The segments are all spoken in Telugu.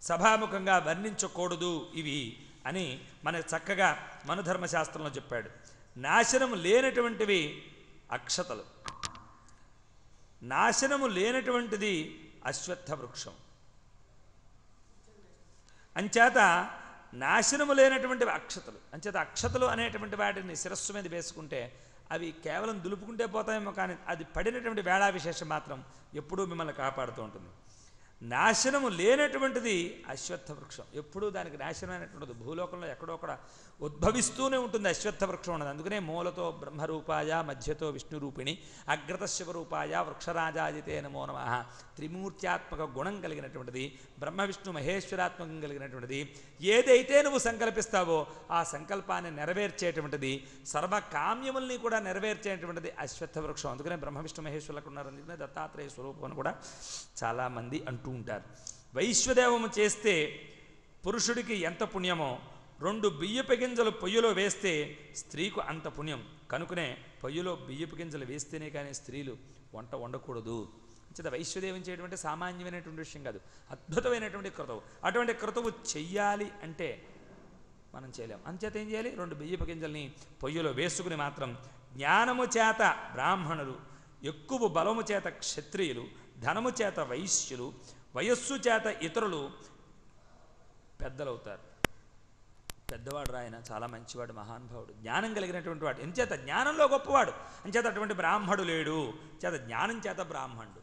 సభాముఖంగా వర్ణించకూడదు ఇవి అని మన చక్కగా మనుధర్మశాస్త్రంలో చెప్పాడు నాశనము లేనటువంటివి అక్షతలు నాశనము లేనటువంటిది అశ్వత్థ వృక్షం అంచేత నాశనము లేనటువంటి అక్షతలు అంచేత అక్షతలు అనేటువంటి వాటిని శిరస్సు మీద వేసుకుంటే అవి కేవలం దులుపుకుంటే పోతాయేమో కానీ అది పడినటువంటి వేళా విశేషం మాత్రం ఎప్పుడూ మిమ్మల్ని కాపాడుతూ ఉంటుంది నాశనము లేనటువంటిది అశ్వత్థ వృక్షం ఎప్పుడూ దానికి నాశనం అనేటువంటిది భూలోకంలో ఎక్కడో అక్కడ ఉద్భవిస్తూనే ఉంటుంది అశ్వత్థ వృక్షం ఉన్నది అందుకనే మూలతో బ్రహ్మరూపాయ మధ్యతో విష్ణు రూపిణి అగ్రత శివరూపాయ వృక్షరాజాజితే నమో నమ త్రిమూర్త్యాత్మక గుణం కలిగినటువంటిది బ్రహ్మ విష్ణు మహేశ్వరాత్మకం కలిగినటువంటిది ఏదైతే నువ్వు సంకల్పిస్తావో ఆ సంకల్పాన్ని నెరవేర్చేటువంటిది సర్వకామ్యముల్ని కూడా నెరవేర్చేటువంటిది అశ్వత్థ వృక్షం అందుకనే బ్రహ్మ విష్ణు మహేశ్వరులకు ఉన్నారు అందుకనే దత్తాత్రేయ స్వరూపం అని కూడా చాలామంది అంటూ ఉంటారు వైశ్వదేవము చేస్తే పురుషుడికి ఎంత పుణ్యమో రెండు బియ్యపు గింజలు పొయ్యిలో వేస్తే స్త్రీకు అంత పుణ్యం కనుకనే పొయ్యిలో బియ్యపు గింజలు వేస్తేనే కానీ స్త్రీలు వంట వండకూడదు చేత వైశ్వదేవం చేయటువంటి సామాన్యమైనటువంటి విషయం కాదు అద్భుతమైనటువంటి క్రతువు అటువంటి క్రతువు చెయ్యాలి అంటే మనం చేయలేం అంచేత ఏం చేయాలి రెండు బియ్యపు గింజల్ని పొయ్యిలో వేసుకుని మాత్రం జ్ఞానము చేత బ్రాహ్మణులు ఎక్కువ బలము చేత క్షత్రియులు ధనము చేత వైశ్యులు వయస్సు చేత ఇతరులు పెద్దలవుతారు పెద్దవాడు రాయన చాలా మంచివాడు మహానుభావుడు జ్ఞానం కలిగినటువంటి వాడు ఎంచేత జ్ఞానంలో గొప్పవాడు అంచేత అటువంటి బ్రాహ్మడు లేడు చేత జ్ఞానం చేత బ్రాహ్మణుడు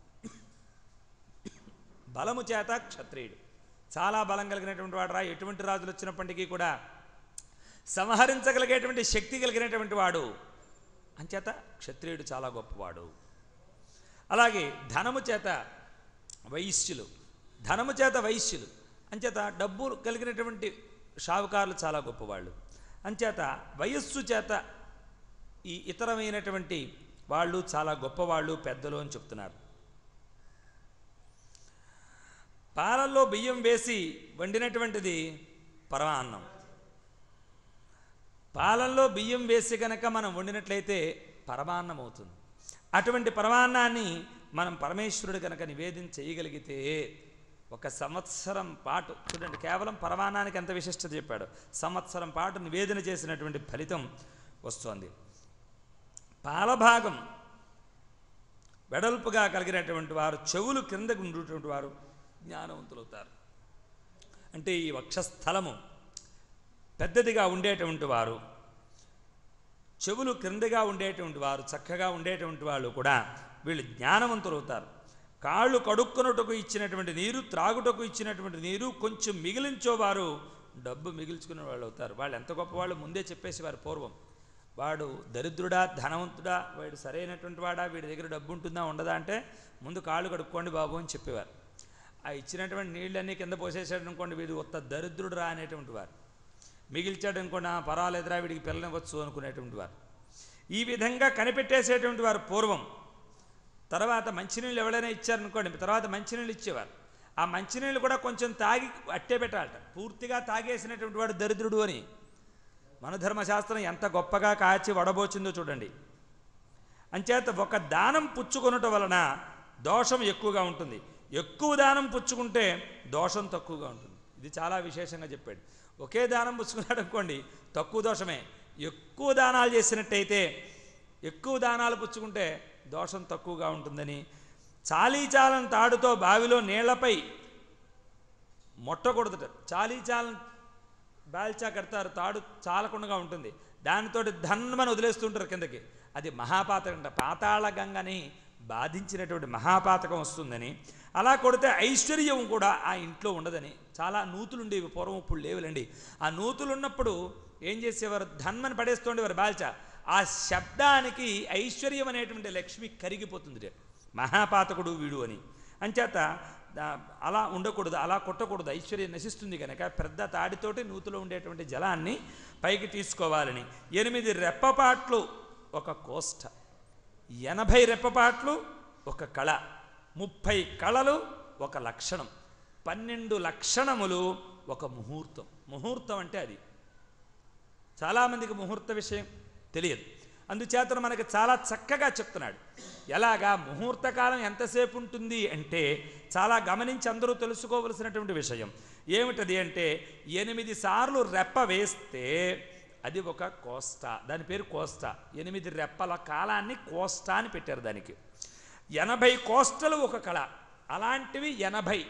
బలము చేత క్షత్రియుడు చాలా బలం కలిగినటువంటి వాడు రా ఎటువంటి రాజులు వచ్చినప్పటికీ కూడా సంహరించగలిగేటువంటి శక్తి కలిగినటువంటి వాడు అంచేత క్షత్రియుడు చాలా గొప్పవాడు అలాగే ధనము చేత వైశ్యులు ధనము చేత వైశ్యులు అంచేత డబ్బు కలిగినటువంటి షావుకారులు చాలా గొప్పవాళ్ళు అంచేత వయస్సు చేత ఈ ఇతరమైనటువంటి వాళ్ళు చాలా గొప్పవాళ్ళు పెద్దలు అని చెప్తున్నారు పాలల్లో బియ్యం వేసి వండినటువంటిది పరమాన్నం పాలల్లో బియ్యం వేసి కనుక మనం వండినట్లయితే పరమాన్నం అవుతుంది అటువంటి పరమాన్నాన్ని మనం పరమేశ్వరుడు కనుక నివేదన చేయగలిగితే ఒక సంవత్సరం పాటు చూడండి కేవలం పరమాన్నానికి ఎంత విశిష్టత చెప్పాడు సంవత్సరం పాటు నివేదన చేసినటువంటి ఫలితం వస్తోంది పాలభాగం వెడల్పుగా కలిగినటువంటి వారు చెవులు కిందకు ఉండేటువంటి వారు జ్ఞానవంతులవుతారు అంటే ఈ వక్షస్థలము పెద్దదిగా ఉండేటువంటి వారు చెవులు క్రిందగా ఉండేటువంటి వారు చక్కగా ఉండేటువంటి వాళ్ళు కూడా వీళ్ళు జ్ఞానవంతులు అవుతారు కాళ్ళు కడుక్కున్నట్టుకు ఇచ్చినటువంటి నీరు త్రాగుటకు ఇచ్చినటువంటి నీరు కొంచెం మిగిలించోవారు డబ్బు మిగిల్చుకునే వాళ్ళు అవుతారు వాళ్ళు ఎంత గొప్పవాళ్ళు ముందే చెప్పేసేవారు పూర్వం వాడు దరిద్రుడా ధనవంతుడా వాడు సరైనటువంటి వాడా వీడి దగ్గర డబ్బు ఉంటుందా ఉండదా అంటే ముందు కాళ్ళు కడుక్కోండి బాబు అని చెప్పేవారు ఆ ఇచ్చినటువంటి నీళ్ళన్నీ కింద పోసేసాడు అనుకోండి వీడు ఒత్త దరిద్రుడు రా అనేటువంటి వారు మిగిల్చాడు అనుకోండి "ఆ, పర్వాలేదురా వీడికి పిల్లనివ్వచ్చు అనుకునేటువంటి వారు ఈ విధంగా కనిపెట్టేసేటువంటి వారు పూర్వం తర్వాత మంచినీళ్ళు ఎవరైనా ఇచ్చారనుకోండి తర్వాత మంచినీళ్ళు ఇచ్చేవారు ఆ మంచినీళ్ళు కూడా కొంచెం తాగి అట్టే పెట్టాలట పూర్తిగా తాగేసినటువంటి వాడు దరిద్రుడు అని మన ధర్మశాస్త్రం ఎంత గొప్పగా కాచి వడబోచిందో చూడండి అంచేత ఒక దానం పుచ్చుకొనుట వలన దోషం ఎక్కువగా ఉంటుంది ఎక్కువ దానం పుచ్చుకుంటే దోషం తక్కువగా ఉంటుంది ఇది చాలా విశేషంగా చెప్పాడు ఒకే దానం పుచ్చుకున్నాడు అనుకోండి తక్కువ దోషమే ఎక్కువ దానాలు చేసినట్టయితే ఎక్కువ దానాలు పుచ్చుకుంటే దోషం తక్కువగా ఉంటుందని చాలీచాలం తాడుతో బావిలో నీళ్లపై మొట్టకూడదట చాలీచాలం బాల్చా కడతారు తాడు చాలకుండా ఉంటుంది దానితోటి ధన్మని వదిలేస్తుంటారు కిందకి అది మహాపాతకం అంట పాతాళ గంగని బాధించినటువంటి మహాపాతకం వస్తుందని అలా కొడితే ఐశ్వర్యం కూడా ఆ ఇంట్లో ఉండదని చాలా నూతులు ఉండేవి పూర్వం ఇప్పుడు లేవులండి ఆ నూతులు ఉన్నప్పుడు ఏం చేసేవారు ధన్మని పడేస్తుండేవారు బాల్చా ఆ శబ్దానికి ఐశ్వర్యం అనేటువంటి లక్ష్మి కరిగిపోతుంది మహాపాతకుడు వీడు అని అంచేత దా- అలా ఉండకూడదు అలా కొట్టకూడదు ఐశ్వర్యం నశిస్తుంది కనుక పెద్ద తాడితోటి నూతిలో ఉండేటువంటి జలాన్ని పైకి తీసుకోవాలని ఎనిమిది రెప్పపాట్లు ఒక కోష్ట ఎనభై రెప్పపాట్లు ఒక కళ ముప్పై కళలు ఒక లక్షణం పన్నెండు లక్షణములు ఒక ముహూర్తం ముహూర్తం అంటే అది చాలామందికి ముహూర్త విషయం తెలియదు అందుచేత మనకి చాలా చక్కగా చెప్తున్నాడు ఎలాగా ముహూర్తకాలం ఎంతసేపు ఉంటుంది అంటే చాలా గమనించి అందరూ తెలుసుకోవలసినటువంటి విషయం ఏమిటది అంటే ఎనిమిది సార్లు రెప్ప వేస్తే అది ఒక కోస్టా దాని పేరు కోస్టా ఎనిమిది రెప్పల కాలాన్ని కోస్టా అని పెట్టారు దానికి ఎనభై కోస్టలు ఒక కళ అలాంటివి ఎనభై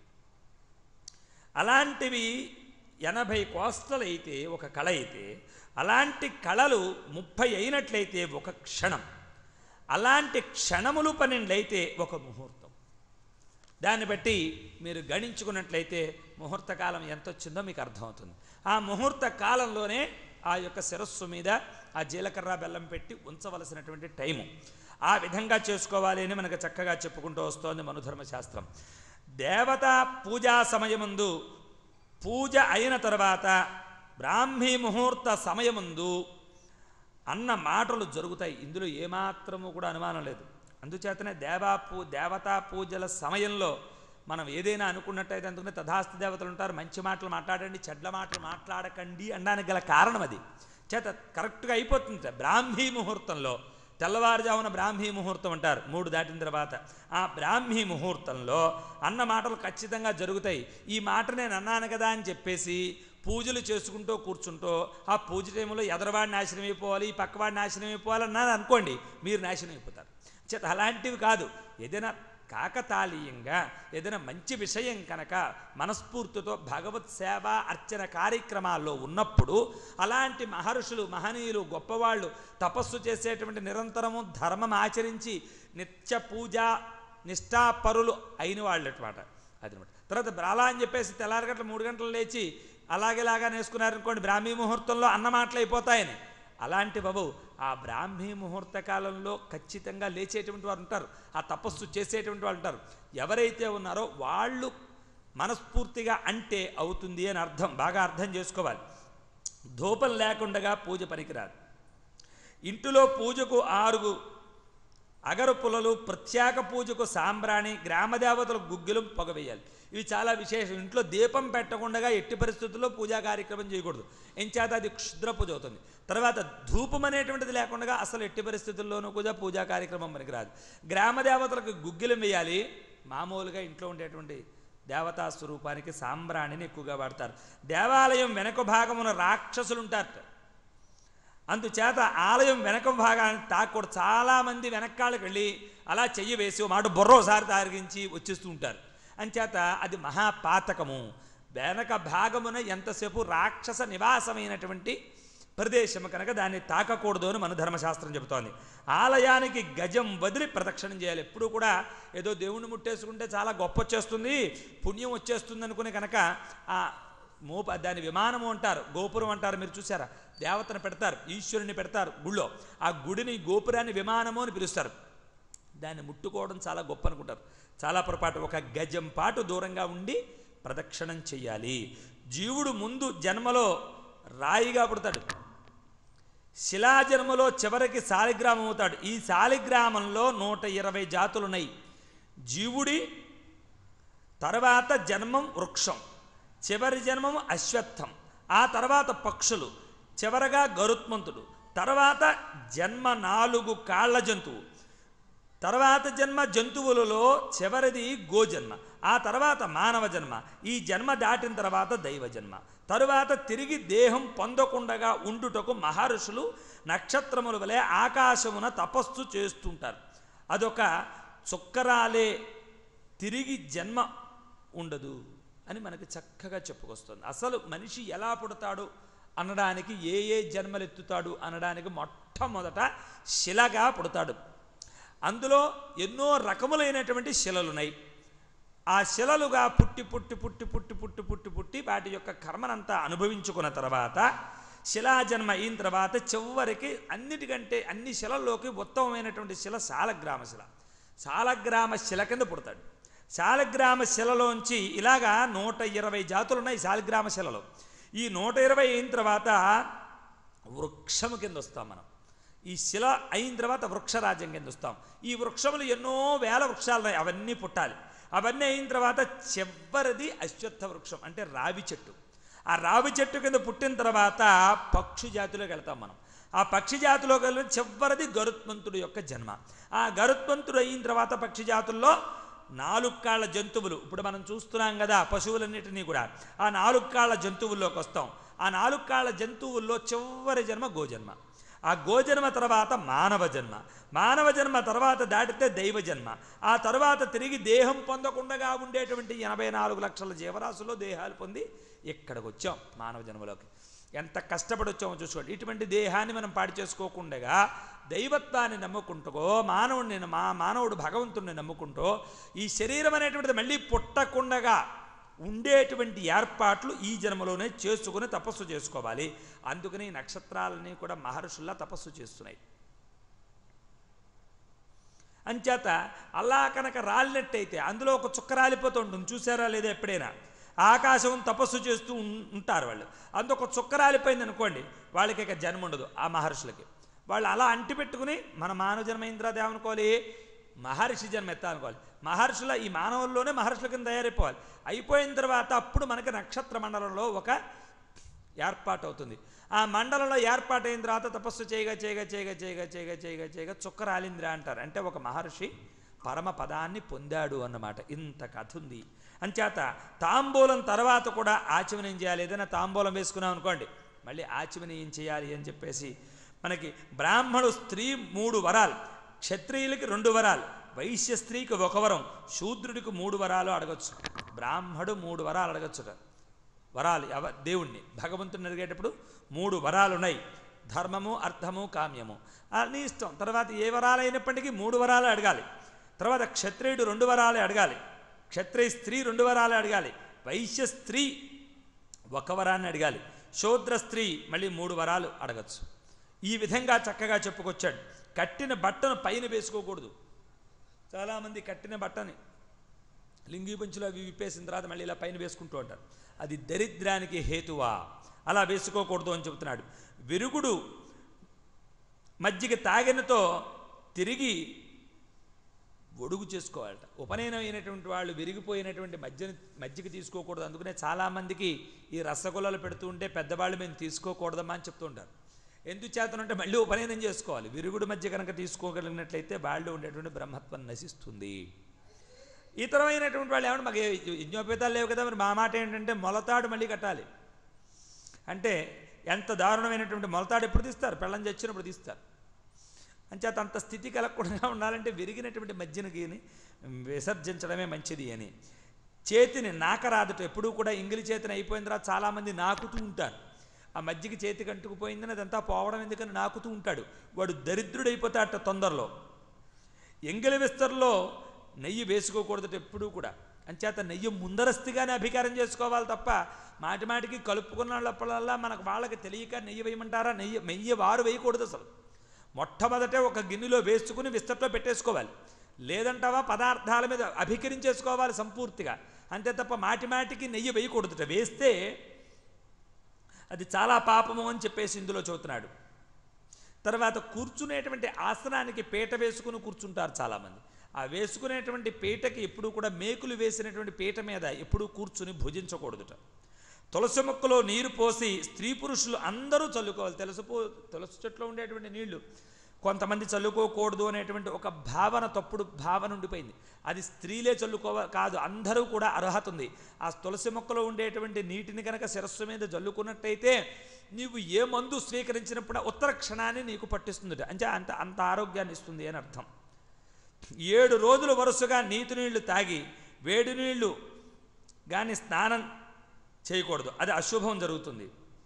అలాంటివి ఎనభై కోస్తలు అయితే ఒక కళ అయితే అలాంటి కళలు ముప్పై అయినట్లయితే ఒక క్షణం అలాంటి క్షణములు పన్నెండైతే ఒక ముహూర్తం దాన్ని బట్టి మీరు గణించుకున్నట్లయితే ముహూర్త కాలం ఎంత వచ్చిందో మీకు అర్థమవుతుంది ఆ ముహూర్త కాలంలోనే ఆ యొక్క శిరస్సు మీద ఆ జీలకర్ర బెల్లం పెట్టి ఉంచవలసినటువంటి టైము ఆ విధంగా చేసుకోవాలి అని మనకు చక్కగా చెప్పుకుంటూ వస్తోంది మనుధర్మ శాస్త్రం దేవతా పూజా సమయముందు పూజ అయిన తర్వాత బ్రాహ్మీ ముహూర్త సమయముందు అన్న మాటలు జరుగుతాయి ఇందులో ఏమాత్రము కూడా అనుమానం లేదు అందుచేతనే దేవా పూ దేవతా పూజల సమయంలో మనం ఏదైనా అనుకున్నట్టయితే అందుకనే తథాస్తి దేవతలు ఉంటారు మంచి మాటలు మాట్లాడండి చెడ్ల మాటలు మాట్లాడకండి అనడానికి గల కారణం అది చేత కరెక్ట్గా అయిపోతుంది బ్రాహ్మీ ముహూర్తంలో తెల్లవారుజామున బ్రాహ్మీ ముహూర్తం అంటారు మూడు దాటిన తర్వాత ఆ బ్రాహ్మీ ముహూర్తంలో అన్న మాటలు ఖచ్చితంగా జరుగుతాయి ఈ మాట నేను అన్నాను కదా అని చెప్పేసి పూజలు చేసుకుంటూ కూర్చుంటూ ఆ పూజ టైంలో ఎదరవాడి నాశనం అయిపోవాలి ఈ పక్కవాడి నాశనం అయిపోవాలి అన్నారు అనుకోండి మీరు నాశనం అయిపోతారు చేత అలాంటివి కాదు ఏదైనా కాకతాళీయంగా ఏదైనా మంచి విషయం కనుక మనస్ఫూర్తితో భగవత్ సేవ అర్చన కార్యక్రమాల్లో ఉన్నప్పుడు అలాంటి మహర్షులు మహనీయులు గొప్పవాళ్ళు తపస్సు చేసేటువంటి నిరంతరము ధర్మం ఆచరించి నిత్య పూజ నిష్ఠాపరులు అయిన వాళ్ళు అనమాట అదనమాట తర్వాత బ్రాలా అని చెప్పేసి తెల్లారి గంటలు మూడు గంటలు లేచి అలాగేలాగా నేసుకున్నారనుకోండి బ్రాహ్మీ ముహూర్తంలో అన్న మాటలు అయిపోతాయని అలాంటి బాబు ఆ బ్రాహ్మీ ముహూర్త కాలంలో ఖచ్చితంగా లేచేటువంటి వారు ఉంటారు ఆ తపస్సు చేసేటువంటి వాళ్ళు ఉంటారు ఎవరైతే ఉన్నారో వాళ్ళు మనస్ఫూర్తిగా అంటే అవుతుంది అని అర్థం బాగా అర్థం చేసుకోవాలి ధూపం లేకుండా పూజ పనికిరాదు ఇంటిలో పూజకు ఆరుగు అగరు పులలు ప్రత్యేక పూజకు సాంబ్రాణి గ్రామదేవతలకు గుగ్గిలం పొగవేయాలి ఇవి చాలా విశేషం ఇంట్లో దీపం పెట్టకుండా ఎట్టి పరిస్థితుల్లో పూజా కార్యక్రమం చేయకూడదు ఎంచేత అది క్షుద్ర పూజ అవుతుంది తర్వాత ధూపం అనేటువంటిది లేకుండా అసలు ఎట్టి పరిస్థితుల్లోనూ కూడా పూజా కార్యక్రమం పనికిరాదు గ్రామదేవతలకు గుగ్గిలం వేయాలి మామూలుగా ఇంట్లో ఉండేటువంటి దేవతా స్వరూపానికి సాంబ్రాణిని ఎక్కువగా వాడతారు దేవాలయం వెనక భాగమున రాక్షసులు ఉంటారట అందుచేత ఆలయం వెనక భాగాన్ని తాకూడదు చాలామంది వెనకాలకు వెళ్ళి అలా చెయ్యి వేసి ఓ మాట బొర్రోసారి తారిగించి వచ్చేస్తూ ఉంటారు అంచేత అది మహాపాతకము వెనక భాగమున ఎంతసేపు రాక్షస నివాసమైనటువంటి ప్రదేశము కనుక దాన్ని తాకకూడదు అని మన ధర్మశాస్త్రం చెబుతోంది ఆలయానికి గజం వదిలి ప్రదక్షిణం చేయాలి ఎప్పుడు కూడా ఏదో దేవుణ్ణి ముట్టేసుకుంటే చాలా గొప్ప వచ్చేస్తుంది పుణ్యం వచ్చేస్తుంది అనుకుని కనుక ఆ మోప దాని విమానము అంటారు గోపురం అంటారు మీరు చూసారా దేవతను పెడతారు ఈశ్వరుని పెడతారు గుళ్ళో ఆ గుడిని గోపురాన్ని విమానము అని పిలుస్తారు దాన్ని ముట్టుకోవడం చాలా గొప్ప అనుకుంటారు చాలా పొరపాటు ఒక గజం పాటు దూరంగా ఉండి ప్రదక్షిణం చెయ్యాలి జీవుడు ముందు జన్మలో రాయిగా పుడతాడు శిలాజన్మలో చివరికి శాలిగ్రామం అవుతాడు ఈ శాలిగ్రామంలో నూట ఇరవై జాతులున్నాయి జీవుడి తర్వాత జన్మం వృక్షం చివరి జన్మం అశ్వత్థం ఆ తర్వాత పక్షులు చివరగా గరుత్మంతుడు తర్వాత జన్మ నాలుగు కాళ్ళ జంతువు తర్వాత జన్మ జంతువులలో చివరిది గోజన్మ ఆ తర్వాత మానవ జన్మ ఈ జన్మ దాటిన తర్వాత దైవ జన్మ తరువాత తిరిగి దేహం పొందకుండగా ఉండుటకు మహర్షులు నక్షత్రముల వలె ఆకాశమున తపస్సు చేస్తుంటారు అదొక చుక్కరాలే తిరిగి జన్మ ఉండదు అని మనకి చక్కగా చెప్పుకొస్తుంది అసలు మనిషి ఎలా పుడతాడు అనడానికి ఏ ఏ జన్మలెత్తుతాడు అనడానికి మొట్టమొదట శిలగా పుడతాడు అందులో ఎన్నో రకములైనటువంటి శిలలున్నాయి ఆ శిలలుగా పుట్టి పుట్టి పుట్టి పుట్టి పుట్టి పుట్టి పుట్టి వాటి యొక్క కర్మనంతా అనుభవించుకున్న తర్వాత శిలాజన్మ అయిన తర్వాత చివరికి అన్నిటికంటే అన్ని శిలల్లోకి ఉత్తమమైనటువంటి శిల శాలగ్రామ శిల శాలగ్రామ శిల కింద పుడతాడు శాలగ్రామ శిలలోంచి ఇలాగా నూట ఇరవై జాతులు ఉన్నాయి శాలగ్రామ శిలలో ఈ నూట ఇరవై అయిన తర్వాత వృక్షము కింద వస్తాం మనం ఈ శిల అయిన తర్వాత వృక్షరాజ్యం కింద వస్తాం ఈ వృక్షములు ఎన్నో వేల వృక్షాలు ఉన్నాయి అవన్నీ పుట్టాలి అవన్నీ అయిన తర్వాత చివరిది అశ్వత్థ వృక్షం అంటే రావి చెట్టు ఆ రావి చెట్టు కింద పుట్టిన తర్వాత పక్షు జాతిలోకి వెళ్తాం మనం ఆ పక్షి జాతిలో కలిగిన చివరిది గరుత్మంతుడు యొక్క జన్మ ఆ గరుత్మంతుడు అయిన తర్వాత పక్షి జాతుల్లో నాలుగు కాళ్ళ జంతువులు ఇప్పుడు మనం చూస్తున్నాం కదా పశువులన్నిటినీ కూడా ఆ నాలుగు కాళ్ళ జంతువుల్లోకి వస్తాం ఆ నాలుగు కాళ్ళ జంతువుల్లో చివరి జన్మ గోజన్మ ఆ గోజన్మ తర్వాత మానవ జన్మ మానవ జన్మ తర్వాత దాటితే దైవ జన్మ ఆ తర్వాత తిరిగి దేహం పొందకుండా ఉండేటువంటి ఎనభై నాలుగు లక్షల జీవరాశుల్లో దేహాలు పొంది ఇక్కడికి వచ్చాం మానవ జన్మలోకి ఎంత కష్టపడి వచ్చామో చూసుకోండి ఇటువంటి దేహాన్ని మనం పాడు చేసుకోకుండా దైవత్వాన్ని నమ్ముకుంటూ మానవుడిని మా మానవుడు భగవంతుడిని నమ్ముకుంటూ ఈ శరీరం అనేటువంటిది మళ్ళీ పుట్టకుండగా ఉండేటువంటి ఏర్పాట్లు ఈ జన్మలోనే చేసుకుని తపస్సు చేసుకోవాలి అందుకని ఈ నక్షత్రాలన్నీ కూడా మహర్షుల్లా తపస్సు చేస్తున్నాయి అంచేత అలా కనుక రాలినట్టయితే అందులో ఒక చుక్క రాలిపోతూ ఉంటుంది చూసారా లేదా ఎప్పుడైనా ఆకాశం తపస్సు చేస్తూ ఉం- ఉంటారు వాళ్ళు అందులో ఒక చుక్క రాలిపోయింది అనుకోండి వాళ్ళకి ఇక జన్మ ఉండదు ఆ మహర్షులకి వాళ్ళు అలా అంటిపెట్టుకుని మన మానవ జన్మ అయిన తర్వాత ఏమనుకోవాలి మహర్షి జన్మ ఎత్తాలనుకోవాలి మహర్షుల ఈ మానవుల్లోనే మహర్షుల కింద తయారైపోవాలి అయిపోయిన తర్వాత అప్పుడు మనకి నక్షత్ర మండలంలో ఒక ఏర్పాటు అవుతుంది ఆ మండలంలో ఏర్పాటైన తర్వాత తపస్సు చేయగా చేయగా చేయగా చేయగా చేయగా చేయగా చేయగా చుక్క రాలింద్రా అంటారు అంటే ఒక మహర్షి పరమ పదాన్ని పొందాడు అన్నమాట ఇంత కథ ఉంది అంచేత తాంబూలం తర్వాత కూడా ఆచమనం చేయాలి ఏదైనా తాంబూలం వేసుకున్నాం అనుకోండి మళ్ళీ ఆచమనీయం చేయాలి అని చెప్పేసి మనకి బ్రాహ్మణు స్త్రీ మూడు వరాలు క్షత్రియులకి రెండు వరాలు వైశ్య స్త్రీకి ఒక వరం శూద్రుడికి మూడు వరాలు అడగచ్చు బ్రాహ్మడు మూడు వరాలు అడగచ్చుట వరాలు ఎవ దేవుణ్ణి భగవంతుని అడిగేటప్పుడు మూడు వరాలు ఉన్నాయి ధర్మము అర్థము కామ్యము నీ ఇష్టం తర్వాత ఏ వరాలు అయినప్పటికీ మూడు వరాలు అడగాలి తర్వాత క్షత్రియుడు రెండు వరాలే అడగాలి క్షత్రియ స్త్రీ రెండు వరాలు అడగాలి వైశ్య స్త్రీ ఒక వరాన్ని అడగాలి శూద్ర స్త్రీ మళ్ళీ మూడు వరాలు అడగచ్చు ఈ విధంగా చక్కగా చెప్పుకొచ్చాడు కట్టిన బట్టను పైన వేసుకోకూడదు చాలామంది కట్టిన బట్టని లింగి పంచులు అవి విప్పేసిన తర్వాత మళ్ళీ ఇలా పైన వేసుకుంటూ ఉంటారు అది దరిద్రానికి హేతువా అలా వేసుకోకూడదు అని చెబుతున్నాడు విరుగుడు మజ్జిగ తాగినతో తిరిగి ఒడుగు చేసుకోవాలట ఉపనయనం అయినటువంటి వాళ్ళు విరిగిపోయినటువంటి మధ్యని మజ్జిగ తీసుకోకూడదు అందుకనే చాలామందికి ఈ రసగుల్లలు పెడుతూ ఉంటే పెద్దవాళ్ళు మేము తీసుకోకూడదమ్మా అని చెప్తూ ఉంటారు ఎందుకు చేతనంటే మళ్ళీ ఉపనయనం చేసుకోవాలి విరుగుడు మధ్య కనుక తీసుకోగలిగినట్లయితే వాళ్ళు ఉండేటువంటి బ్రహ్మత్వం నశిస్తుంది ఇతరమైనటువంటి వాళ్ళు ఏమన్నా మాకు ఏ- యజ్ఞోపేతాలు లేవు కదా మరి మా మాట ఏంటంటే మొలతాడు మళ్ళీ కట్టాలి అంటే ఎంత దారుణమైనటువంటి మొలతాడు ఎప్పుడు తీస్తారు పెళ్ళం చచ్చినప్పుడు తీస్తారు అంచేత అంత స్థితి కలగకుండా ఉండాలంటే విరిగినటువంటి మధ్యన గీని విసర్జించడమే మంచిది అని చేతిని నాకరాదుట ఎప్పుడూ కూడా ఇంగిలి చేతిని అయిపోయిన తర్వాత చాలామంది నాకుతూ ఉంటారు ఆ మజ్జిగ చేతికి అంటుకుపోయిందని అదంతా పోవడం ఎందుకని నాకుతూ ఉంటాడు వాడు దరిద్రుడైపోతాడట తొందరలో ఎంగిలి విస్తరలో నెయ్యి వేసుకోకూడదు ఎప్పుడూ కూడా అంచేత నెయ్యి ముందరస్తుగానే అభికారం చేసుకోవాలి తప్ప మాటి మాటికి కలుపుకున్న వాళ్ళప్పలల్లా మనకు వాళ్ళకి తెలియక నెయ్యి వేయమంటారా నెయ్యి నెయ్యి వారు వేయకూడదు అసలు మొట్టమొదటే ఒక గిన్నెలో వేసుకుని విస్తట్లో పెట్టేసుకోవాలి లేదంటావా పదార్థాల మీద అభికరించేసుకోవాలి సంపూర్తిగా అంతే తప్ప మాటి మాటికి నెయ్యి వేయకూడదుట వేస్తే అది చాలా పాపము అని చెప్పేసి ఇందులో చెబుతున్నాడు తర్వాత కూర్చునేటువంటి ఆసనానికి పీట వేసుకుని కూర్చుంటారు చాలామంది ఆ వేసుకునేటువంటి పీటకి ఎప్పుడు కూడా మేకులు వేసినటువంటి పీట మీద ఎప్పుడూ కూర్చుని భుజించకూడదుట తులసి మొక్కలో నీరు పోసి స్త్రీ పురుషులు అందరూ చల్లుకోవాలి తులసి పో తులసి చెట్లో ఉండేటువంటి నీళ్లు కొంతమంది చల్లుకోకూడదు అనేటువంటి ఒక భావన తప్పుడు భావన ఉండిపోయింది అది స్త్రీలే చల్లుకోవాలి కాదు అందరూ కూడా అర్హత ఉంది ఆ తులసి మొక్కలో ఉండేటువంటి నీటిని కనుక శిరస్సు మీద జల్లుకున్నట్టయితే నీవు ఏ మందు స్వీకరించినప్పుడు ఉత్తర క్షణాన్ని నీకు పట్టిస్తుంది అంటే అంత అంత ఆరోగ్యాన్ని ఇస్తుంది అని అర్థం ఏడు రోజులు వరుసగా నీతి నీళ్లు తాగి వేడి నీళ్లు కానీ స్నానం చేయకూడదు అది అశుభం జరుగుతుంది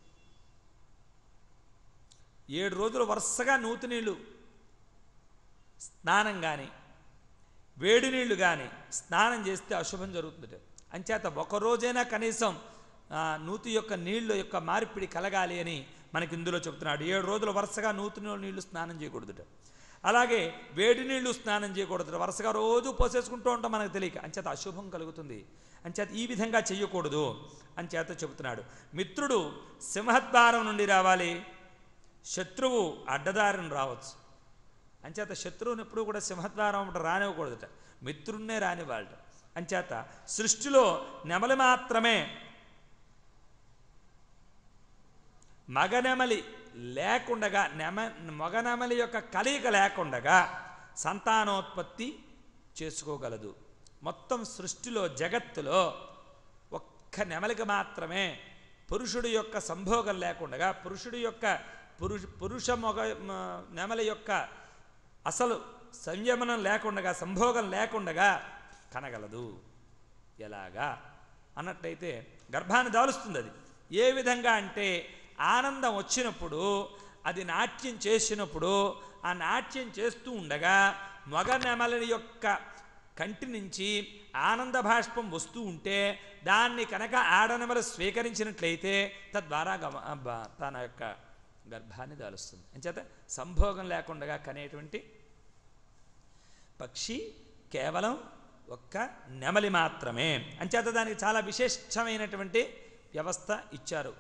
ఏడు రోజులు వరుసగా నూతి నీళ్లు స్నానం కానీ వేడి నీళ్లు కానీ స్నానం చేస్తే అశుభం జరుగుతుంది అంచేత ఒక రోజైనా కనీసం ఆ, నూతి యొక్క నీళ్ళు యొక్క మార్పిడి కలగాలి అని మనకి ఇందులో చెప్తున్నాడు ఏడు రోజులు వరుసగా నూతిలో నీళ్లు స్నానం చేయకూడదుట అలాగే వేడి నీళ్లు స్నానం చేయకూడదు వరుసగా రోజు పోసేసుకుంటూ ఉంటాం మనకు తెలియక అంచేత అశుభం కలుగుతుంది అంచేత ఈ విధంగా చెయ్యకూడదు అంచేత చెబుతున్నాడు మిత్రుడు సింహద్వారం నుండి రావాలి శత్రువు అడ్డదారిని రావచ్చు అంచేత శత్రువుని ఎప్పుడు కూడా సింహద్వారం ఒకటి రానివ్వకూడదట మిత్రున్నే రానివ్వాలట అంచేత సృష్టిలో నెమలి మాత్రమే మగనెమలి లేకుండగా నెమ మగ నెమలి యొక్క కలయిక లేకుండగా సంతానోత్పత్తి చేసుకోగలదు మొత్తం సృష్టిలో జగత్తులో ఒక్క నెమలికి మాత్రమే పురుషుడి యొక్క సంభోగం లేకుండగా పురుషుడి యొక్క పురుష పురుష మొగ మ, నెమలి యొక్క అసలు సంయమనం లేకుండగా సంభోగం లేకుండగా కనగలదు ఎలాగా అన్నట్లయితే గర్భాన్ని దాలుస్తుంది అది ఏ విధంగా అంటే ఆనందం వచ్చినప్పుడు అది నాట్యం చేసినప్పుడు ఆ నాట్యం చేస్తూ ఉండగా మగ నెమలి యొక్క కంటి నుంచి ఆనంద భాష్పం వస్తూ ఉంటే దాన్ని కనుక ఆడనెమలు స్వీకరించినట్లయితే తద్వారా గమ బ- తన యొక్క గర్భాన్ని దాలుస్తుంది అంచేత సంభోగం లేకుండా కనేటువంటి పక్షి కేవలం ఒక్క నెమలి మాత్రమే అంచేత దానికి చాలా విశేషమైనటువంటి వ్యవస్థ ఇచ్చారు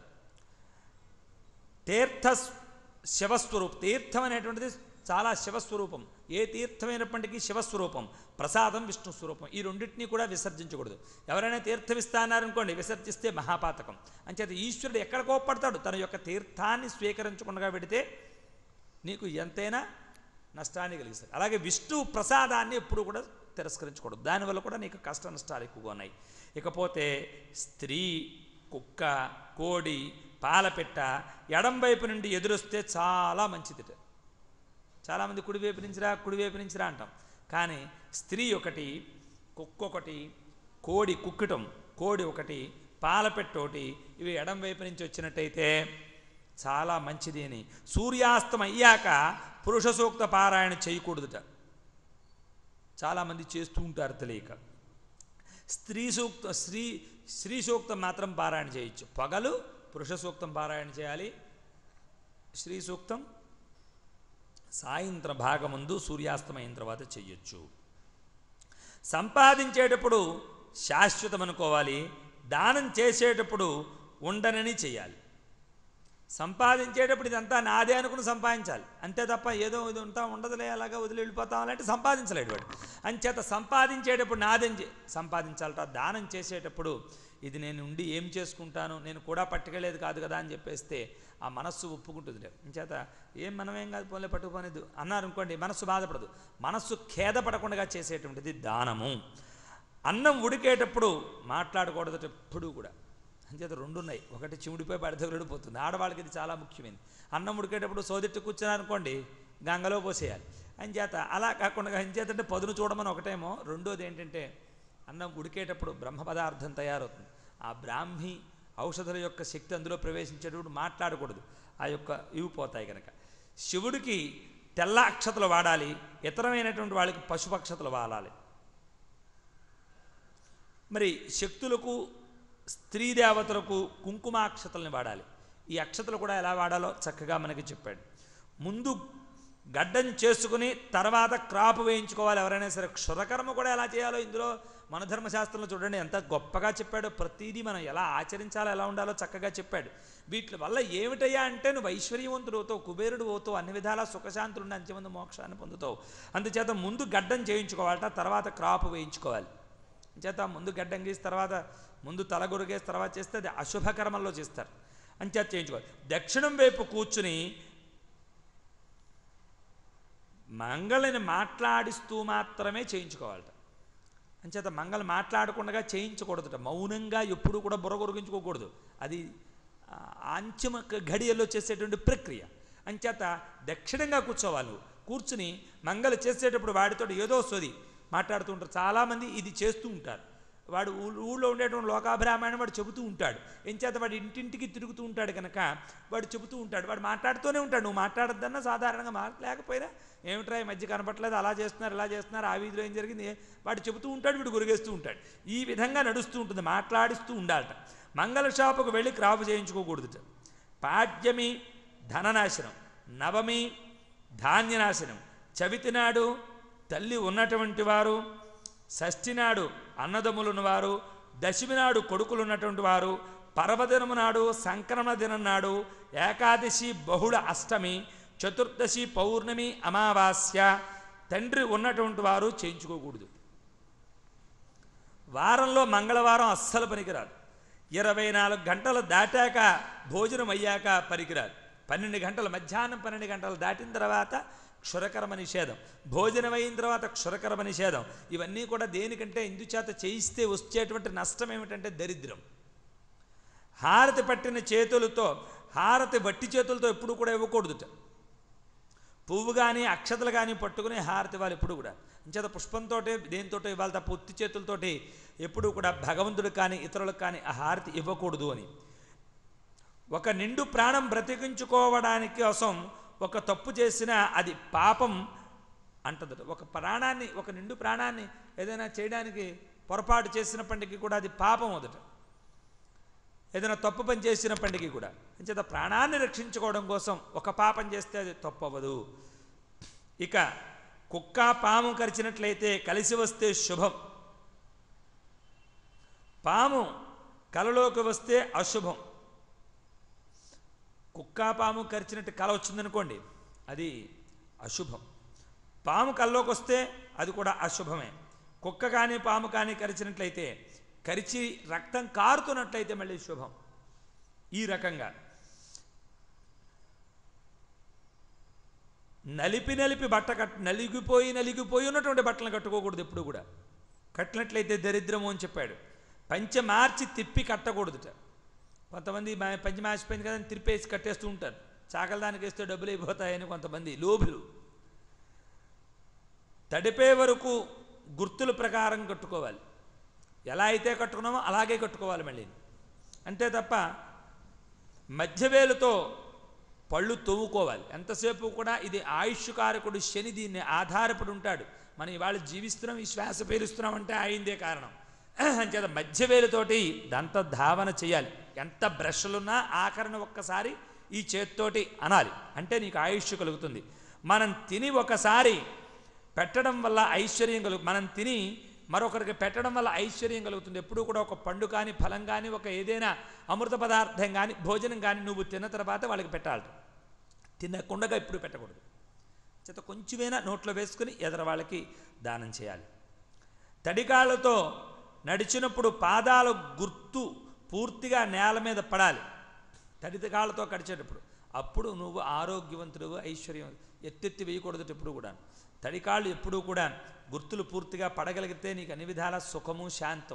తీర్థ శివస్వరూపం తీర్థం అనేటువంటిది చాలా శివస్వరూపం ఏ తీర్థమైనప్పటికీ శివస్వరూపం ప్రసాదం విష్ణు స్వరూపం ఈ రెండింటినీ కూడా విసర్జించకూడదు ఎవరైనా తీర్థం ఇస్తానారనుకోండి విసర్జిస్తే మహాపాతకం అంచేత ఈశ్వరుడు ఎక్కడ కోప్పడతాడు తన యొక్క తీర్థాన్ని స్వీకరించకుండా పెడితే నీకు ఎంతైనా నష్టాన్ని కలిగిస్తుంది అలాగే విష్ణు ప్రసాదాన్ని ఎప్పుడు కూడా తిరస్కరించకూడదు దానివల్ల కూడా నీకు కష్ట నష్టాలు ఎక్కువగా ఉన్నాయి ఇకపోతే స్త్రీ కుక్క కోడి పాలపెట్ట ఎడం వైపు నుండి ఎదురొస్తే చాలా మంచిదిట చాలామంది కుడివైపు నుంచి రా కుడివైపు నుంచి రా అంటాం కానీ స్త్రీ ఒకటి కుక్క ఒకటి కోడి కుక్కటం కోడి ఒకటి పాలపెట్ట ఒకటి ఇవి ఎడం వైపు నుంచి వచ్చినట్టయితే చాలా మంచిది అని సూర్యాస్తం అయ్యాక పురుష సూక్త పారాయణ చేయకూడదుట చాలామంది చేస్తూ ఉంటారు తెలియక స్త్రీ సూక్త స్త్రీ స్త్రీ సూక్తం మాత్రం పారాయణ చేయొచ్చు పగలు పురుష సూక్తం పారాయణ చేయాలి స్త్రీ సూక్తం సాయంత్ర భాగముందు సూర్యాస్తమైన తర్వాత చెయ్యొచ్చు సంపాదించేటప్పుడు శాశ్వతం అనుకోవాలి దానం చేసేటప్పుడు ఉండనని చేయాలి సంపాదించేటప్పుడు ఇదంతా నాదే అనుకుని సంపాదించాలి అంతే తప్ప ఏదో ఇది ఉంటా ఉండదులే అలాగా వదిలి వెళ్ళిపోతామంటే సంపాదించలేడు వాడు అంచేత సంపాదించేటప్పుడు నాదని చే- సంపాదించాలట దానం చేసేటప్పుడు ఇది నేను ఉండి ఏం చేసుకుంటాను నేను కూడా పట్టుకెళ్ళేది కాదు కదా అని చెప్పేస్తే ఆ మనస్సు ఒప్పుకుంటుంది అంచేత ఏం మనమేం కాదు పోలే పట్టుకుపోనేది అన్నారు అనుకోండి మనస్సు బాధపడదు మనస్సు ఖేదపడకుండా చేసేటువంటిది దానము అన్నం ఉడికేటప్పుడు మాట్లాడకూడదు ఎప్పుడు కూడా అంచేత రెండు ఉన్నాయి ఒకటి చిముడిపోయి పడిపోతుంది ఆడవాళ్ళకి ఇది చాలా ముఖ్యమైనది అన్నం ఉడికేటప్పుడు సోదెట్టు కూర్చున్నారనుకోండి గంగలో పోసేయాలి అంచేత అలా కాకుండా అంచేతంటే పదును చూడమని ఒకటేమో రెండోది ఏంటంటే అన్నం ఉడికేటప్పుడు బ్రహ్మ పదార్థం తయారవుతుంది ఆ బ్రాహ్మి ఔషధుల యొక్క శక్తి అందులో ప్రవేశించేటప్పుడు మాట్లాడకూడదు ఆ యొక్క ఇవి పోతాయి కనుక శివుడికి తెల్ల అక్షతలు వాడాలి ఇతరమైనటువంటి వాళ్ళకి పశుప అక్షతలు వాడాలి మరి శక్తులకు స్త్రీ దేవతలకు కుంకుమాక్షతల్ని వాడాలి ఈ అక్షతలు కూడా ఎలా వాడాలో చక్కగా మనకి చెప్పాడు ముందు గడ్డం చేసుకుని తర్వాత క్రాప్ వేయించుకోవాలి ఎవరైనా సరే క్షురకర్మ కూడా ఎలా చేయాలో ఇందులో మన ధర్మశాస్త్రంలో చూడండి ఎంత గొప్పగా చెప్పాడో ప్రతిదీ మనం ఎలా ఆచరించాలో ఎలా ఉండాలో చక్కగా చెప్పాడు వీటి వల్ల ఏమిటయ్యా అంటే నువ్వు ఐశ్వర్యవంతుడు అవుతావు కుబేరుడు అవుతావు అన్ని విధాలా సుఖశాంతులు అంచెమంది మోక్షాన్ని పొందుతావు అందుచేత ముందు గడ్డం చేయించుకోవాలట తర్వాత క్రాప్ వేయించుకోవాలి చేత ముందు గడ్డం గీసి తర్వాత ముందు తలగొరుగేసి తర్వాత చేస్తే అది అశుభకర్మల్లో చేస్తారు అంచేత చేయించుకోవాలి దక్షిణం వైపు కూర్చుని మంగళని మాట్లాడిస్తూ మాత్రమే చేయించుకోవాలట అంచేత మంగళ మాట్లాడకుండా చేయించకూడదుట మౌనంగా ఎప్పుడు కూడా బుర్రగొరిగించుకోకూడదు అది ఆ, అంతిమ ఘడియల్లో చేసేటువంటి ప్రక్రియ అంచేత దక్షిణంగా కూర్చోవాలి నువ్వు కూర్చుని మంగళ చేసేటప్పుడు వాడితో ఏదో సోది మాట్లాడుతూ ఉంటారు చాలామంది ఇది చేస్తూ ఉంటారు వాడు ఊ- ఊళ్ళో ఉండేటువంటి లోకాభిరామాయణం వాడు చెబుతూ ఉంటాడు ఎంచేత వాడు ఇంటింటికి తిరుగుతూ ఉంటాడు కనుక వాడు చెబుతూ ఉంటాడు వాడు మాట్లాడుతూనే ఉంటాడు నువ్వు మాట్లాడద్దన్నా సాధారణంగా మాట్లాడలేకపోయినా ఏమిట్రా ఈ మధ్య కనపట్లేదు అలా చేస్తున్నారు ఇలా చేస్తున్నారు ఆ వీధిలో ఏం జరిగింది వాడు చెబుతూ ఉంటాడు వీడు గురిగేస్తూ ఉంటాడు ఈ విధంగా నడుస్తూ ఉంటుంది మాట్లాడిస్తూ ఉండాలట మంగళ షాపుకు వెళ్ళి క్రాపు చేయించుకోకూడదుట పాడ్యమి ధననాశనం నవమి ధాన్యనాశనం చవితి నాడు తల్లి ఉన్నటువంటి వారు షష్ఠి నాడు అన్నదమ్ములున్న వారు దశమి నాడు కొడుకులు ఉన్నటువంటి వారు పర్వదినము నాడు సంక్రమణ దినం నాడు ఏకాదశి బహుళ అష్టమి చతుర్దశి పౌర్ణమి అమావాస్య తండ్రి ఉన్నటువంటి వారు చేయించుకోకూడదు వారంలో మంగళవారం అస్సలు పనికిరాదు ఇరవై నాలుగు గంటలు దాటాక భోజనం అయ్యాక పనికిరాదు పన్నెండు గంటలు మధ్యాహ్నం పన్నెండు గంటలు దాటిన తర్వాత క్షురకర్మ నిషేధం భోజనం అయిన తర్వాత క్షురకర్మ నిషేధం ఇవన్నీ కూడా దేనికంటే ఇందుచేత చేయిస్తే వచ్చేటువంటి నష్టం ఏమిటంటే దరిద్రం హారతి పట్టిన చేతులతో హారతి వట్టి చేతులతో ఎప్పుడు కూడా ఇవ్వకూడదుట పువ్వు కానీ అక్షతలు కానీ పట్టుకుని హారతి ఇవ్వాలి ఎప్పుడు కూడా అంచేత పుష్పంతో దేనితో ఇవ్వాలి తప్ప ఉత్తి చేతులతోటి ఎప్పుడు కూడా భగవంతుడికి కానీ ఇతరులకు కానీ ఆ హారతి ఇవ్వకూడదు అని ఒక నిండు ప్రాణం బ్రతికించుకోవడానికి కోసం ఒక తప్పు చేసినా అది పాపం అంటదట ఒక ప్రాణాన్ని ఒక నిండు ప్రాణాన్ని ఏదైనా చేయడానికి పొరపాటు చేసినప్పటికీ కూడా అది పాపం అవుదట ఏదైనా తప్పు పని చేసినప్పటికీ కూడా అంచేత ప్రాణాన్ని రక్షించుకోవడం కోసం ఒక పాపం చేస్తే అది తప్పు అవ్వదు ఇక కుక్క పాము కరిచినట్లయితే కలిసి వస్తే శుభం పాము కలలోకి వస్తే అశుభం కుక్క పాము కరిచినట్టు కల వచ్చిందనుకోండి అది అశుభం పాము కల్లోకి వస్తే అది కూడా అశుభమే కుక్క కానీ పాము కానీ కరిచినట్లయితే కరిచి రక్తం కారుతున్నట్లయితే మళ్ళీ శుభం ఈ రకంగా నలిపి నలిపి బట్ట కట్ నలిగిపోయి నలిగిపోయి ఉన్నటువంటి బట్టలను కట్టుకోకూడదు ఎప్పుడు కూడా కట్టినట్లయితే దరిద్రము అని చెప్పాడు పంచె మార్చి తిప్పి కట్టకూడదుట కొంతమంది మా పంచి మార్చిపోయింది కదా అని తిరిపేసి కట్టేస్తూ ఉంటారు చాకల దానికి వేస్తే డబ్బులు అయిపోతాయని కొంతమంది లోబులు తడిపే వరకు గుర్తుల ప్రకారం కట్టుకోవాలి ఎలా అయితే కట్టుకున్నామో అలాగే కట్టుకోవాలి మళ్ళీ అంతే తప్ప మధ్యవేలుతో పళ్ళు తవ్వుకోవాలి ఎంతసేపు కూడా ఇది ఆయుష్కారకుడు శని దీన్ని ఆధారపడి ఉంటాడు మనం ఇవాళ జీవిస్తున్నాం ఈ శ్వాస పీలుస్తున్నాం అంటే ఆయిందే కారణం అంచేత మధ్యవేలుతోటి దంత ధావన చేయాలి ఎంత బ్రష్లున్నా ఆఖరణ ఒక్కసారి ఈ చేత్తోటి అనాలి అంటే నీకు ఆయుష్ కలుగుతుంది మనం తిని ఒకసారి పెట్టడం వల్ల ఐశ్వర్యం కలుగు మనం తిని మరొకరికి పెట్టడం వల్ల ఐశ్వర్యం కలుగుతుంది ఎప్పుడూ కూడా ఒక పండు కానీ ఫలం కానీ ఒక ఏదైనా అమృత పదార్థం కానీ భోజనం కానీ నువ్వు తిన్న తర్వాత వాళ్ళకి పెట్టాలి తినకుండా ఇప్పుడు పెట్టకూడదు చేత కొంచెమైనా నోట్లో వేసుకుని ఎదర వాళ్ళకి దానం చేయాలి తడికాళ్ళతో నడిచినప్పుడు పాదాల గుర్తు పూర్తిగా నేల మీద పడాలి తడికాళ్ళతో కడిచేటప్పుడు అప్పుడు నువ్వు ఆరోగ్యవంతుడు ఐశ్వర్యం ఎత్తెత్తి వేయకూడదు ఎప్పుడు కూడా తడికాళ్ళు ఎప్పుడూ కూడా గుర్తులు పూర్తిగా పడగలిగితే నీకు అన్ని విధాల సుఖము శాంతం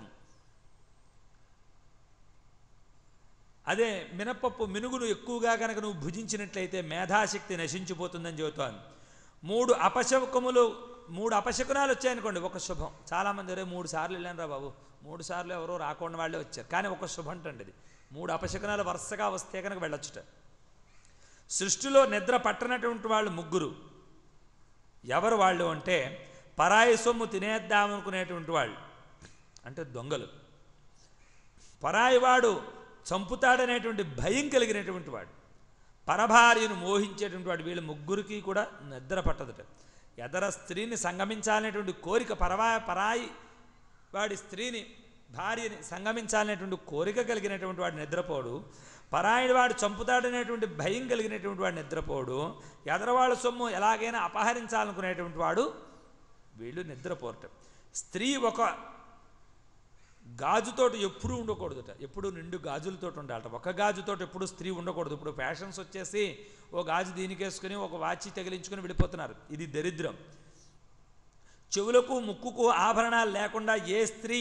అదే మినపప్పు మినుగును ఎక్కువగా కనుక నువ్వు భుజించినట్లయితే మేధాశక్తి నశించిపోతుందని చెబుతాను మూడు అపశకుములు మూడు అపశకునాలు వచ్చాయనుకోండి ఒక శుభం చాలామంది రే మూడు సార్లు వెళ్ళాను రా బాబు మూడు సార్లు ఎవరో రాకుండా వాళ్ళే వచ్చారు కానీ ఒక శుభం అంటండి ఇది మూడు అపశకునాలు వరుసగా వస్తే కనుక వెళ్ళొచ్చుట సృష్టిలో నిద్ర పట్టనటువంటి వాళ్ళు ముగ్గురు ఎవరు వాళ్ళు అంటే పరాయి సొమ్ము తినేద్దామనుకునేటువంటి వాళ్ళు అంటే దొంగలు పరాయివాడు చంపుతాడనేటువంటి భయం కలిగినటువంటి వాడు పరభార్యను మోహించేటువంటి వాడు వీళ్ళ ముగ్గురికి కూడా నిద్ర పట్టదుట ఎదర స్త్రీని సంగమించాలనేటువంటి కోరిక పరవా పరాయి వాడి స్త్రీని భార్యని సంగమించాలనేటువంటి కోరిక కలిగినటువంటి వాడు నిద్రపోడు పరాయి వాడు చంపుతాడనేటువంటి భయం కలిగినటువంటి వాడు నిద్రపోడు ఎదరవాళ్ళ సొమ్ము ఎలాగైనా అపహరించాలనుకునేటువంటి వాడు వీళ్ళు నిద్రపోరటం స్త్రీ ఒక గాజుతోటి ఎప్పుడూ ఉండకూడదుట ఎప్పుడు నిండు గాజులతోటి ఉండాలట ఒక గాజుతోటి ఎప్పుడు స్త్రీ ఉండకూడదు ఇప్పుడు ఫ్యాషన్స్ వచ్చేసి ఓ గాజు దీనికేసుకుని ఒక వాచి తగిలించుకుని వెళ్ళిపోతున్నారు ఇది దరిద్రం చెవులకు ముక్కుకు ఆభరణాలు లేకుండా ఏ స్త్రీ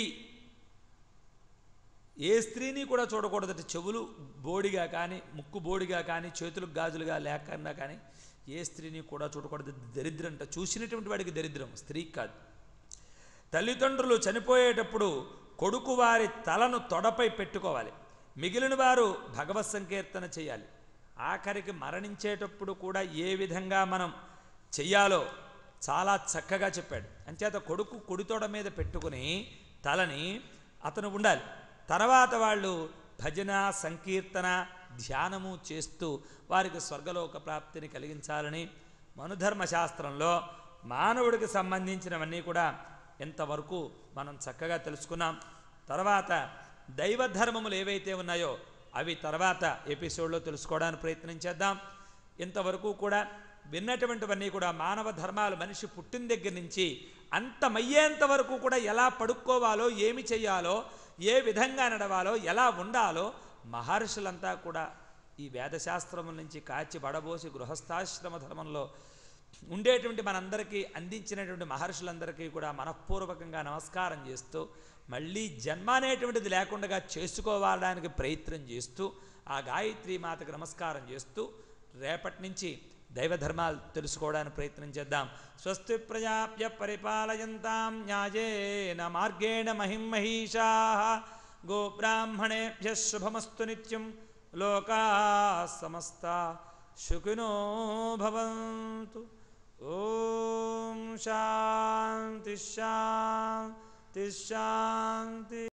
ఏ స్త్రీని కూడా చూడకూడదట చెవులు బోడిగా కానీ ముక్కు బోడిగా కానీ చేతులకు గాజులుగా లేకుండా కానీ ఏ స్త్రీని కూడా చూడకూడదు దరిద్రం అంట చూసినటువంటి వాడికి దరిద్రం స్త్రీకి కాదు తల్లిదండ్రులు చనిపోయేటప్పుడు కొడుకు వారి తలను తొడపై పెట్టుకోవాలి మిగిలిన వారు భగవత్ సంకీర్తన చేయాలి ఆఖరికి మరణించేటప్పుడు కూడా ఏ విధంగా మనం చెయ్యాలో చాలా చక్కగా చెప్పాడు అంచేత కొడుకు కొడితోడ మీద పెట్టుకుని తలని అతను ఉండాలి తర్వాత వాళ్ళు భజన సంకీర్తన ధ్యానము చేస్తూ వారికి స్వర్గలోక ప్రాప్తిని కలిగించాలని మనుధర్మ శాస్త్రంలో మానవుడికి సంబంధించినవన్నీ కూడా ఇంతవరకు మనం చక్కగా తెలుసుకున్నాం తర్వాత దైవ ధర్మములు ఏవైతే ఉన్నాయో అవి తర్వాత ఎపిసోడ్లో తెలుసుకోవడానికి ప్రయత్నం చేద్దాం ఇంతవరకు కూడా విన్నటువంటివన్నీ కూడా మానవ ధర్మాలు మనిషి పుట్టిన దగ్గర నుంచి అంతమయ్యేంత వరకు కూడా ఎలా పడుక్కోవాలో ఏమి చేయాలో ఏ విధంగా నడవాలో ఎలా ఉండాలో మహర్షులంతా కూడా ఈ వేదశాస్త్రముల నుంచి కాచి బడబోసి గృహస్థాశ్రమ ధర్మంలో ఉండేటువంటి మనందరికీ అందించినటువంటి మహర్షులందరికీ కూడా మనఃపూర్వకంగా నమస్కారం చేస్తూ మళ్ళీ జన్మ అనేటువంటిది లేకుండా చేసుకోవడానికి ప్రయత్నం చేస్తూ ఆ గాయత్రి మాతకు నమస్కారం చేస్తూ రేపటి నుంచి దైవ ధర్మాలు తెలుసుకోవడానికి ప్రయత్నం చేద్దాం స్వస్తి ప్రజాప్య పరిపాలయంతాం న్యాయేన మార్గేణ మహిమహీషా గోబ్రాహ్మణేభ్య శుభమస్తు నిత్యం లోకా సమస్త సుఖినో భవంతు ఓం శాంతి శాంతి శాంతి